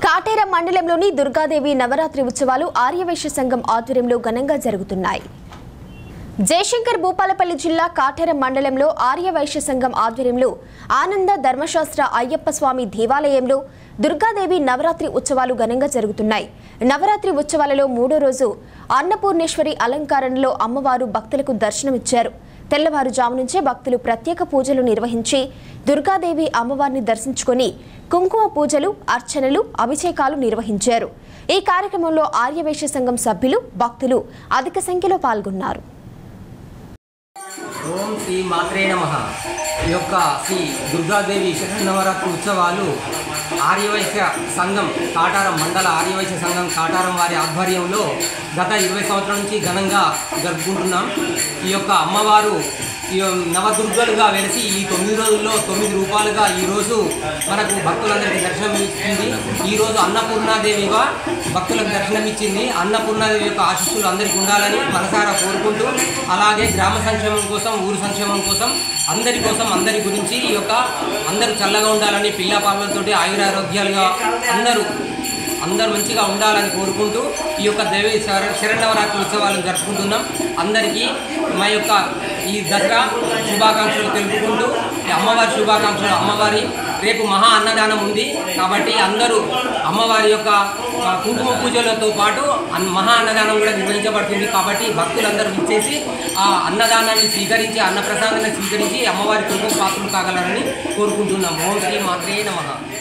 కాటేర మండలంలోని దుర్గాదేవి నవరాత్రి ఉత్సవాలు ఆర్యవైశ్య సంఘం ఆధ్వర్యంలో ఘనంగా జరుగుతున్నాయి జయశంకర్ భూపాలపల్లి జిల్లా కాటేర మండలంలో ఆర్యవైశ్య సంఘం ఆధ్వర్యంలో ఆనంద ధర్మశాస్త్ర అయ్యప్ప స్వామి దేవాలయంలో దుర్గాదేవి నవరాత్రి ఉత్సవాలు ఘనంగా జరుగుతున్నాయి నవరాత్రి ఉత్సవాలలో మూడో రోజు అన్నపూర్ణేశ్వరి అలంకరణలో అమ్మవారు భక్తులకు దర్శనమిచ్చారు తెల్లవారుజాము నుంచే భక్తులు ప్రత్యేక పూజలు నిర్వహించి దుర్గాదేవి అమ్మవారిని దర్శించుకొని కుంకుమ పూజలు అర్చనలు అభిషేకాలు నిర్వహించారు ఈ కార్యక్రమంలో ఆర్యవైశ్య సంఘం సభ్యులు భక్తులు అధిక సంఖ్యలో పాల్గొన్నారు ఓం శ్రీ మాత్రే నమ ఈ యొక్క శ్రీ దుర్గాదేవి శరన్నవరాత్రి ఉత్సవాలు ఆర్యవైశ్య సంఘం కాటారం మండల ఆర్యవైశ్య సంఘం కాటారం వారి ఆధ్వర్యంలో గత ఇరవై సంవత్సరాల నుంచి ఘనంగా జరుపుకుంటున్నాం ఈ యొక్క అమ్మవారు ఈ నవదుర్గలుగా వెలిసి ఈ తొమ్మిది రోజుల్లో తొమ్మిది రూపాయలుగా ఈరోజు మనకు భక్తులందరికీ దర్శనం ఇచ్చింది ఈరోజు అన్నపూర్ణాదేవిగా భక్తులకు దర్శనం ఇచ్చింది అన్నపూర్ణాదేవి యొక్క ఆశీస్సులు అందరికీ ఉండాలని మనసారా కోరుకుంటూ అలాగే గ్రామ సంక్షేమం కోసం ఊరు సంక్షేమం కోసం అందరి కోసం అందరి గురించి ఈ యొక్క అందరూ చల్లగా ఉండాలని పిల్ల పాపలతోటి ఆయురారోగ్యాలుగా అందరూ అందరూ మంచిగా ఉండాలని కోరుకుంటూ ఈ యొక్క దేవి శర- శరణవరాత్రి ఉత్సవాలను జరుపుకుంటున్నాం అందరికీ మా యొక్క ఈ దసరా శుభాకాంక్షలు తెలుపుకుంటూ ఈ అమ్మవారి శుభాకాంక్షలు అమ్మవారి రేపు మహా అన్నదానం ఉంది కాబట్టి అందరూ అమ్మవారి యొక్క ఆ, కుంకుమ పూజలతో పాటు అన్- మహా అన్నదానం కూడా నిర్వహించబడుతుంది కాబట్టి భక్తులందరూ ఇచ్చేసి ఆ అన్నదానాన్ని స్వీకరించి అన్నప్రసాదాన్ని స్వీకరించి అమ్మవారి కుంకుమ పాత్రలు కాగలరని కోరుకుంటున్నాం ఓం శ్రీ మాత్రే నమః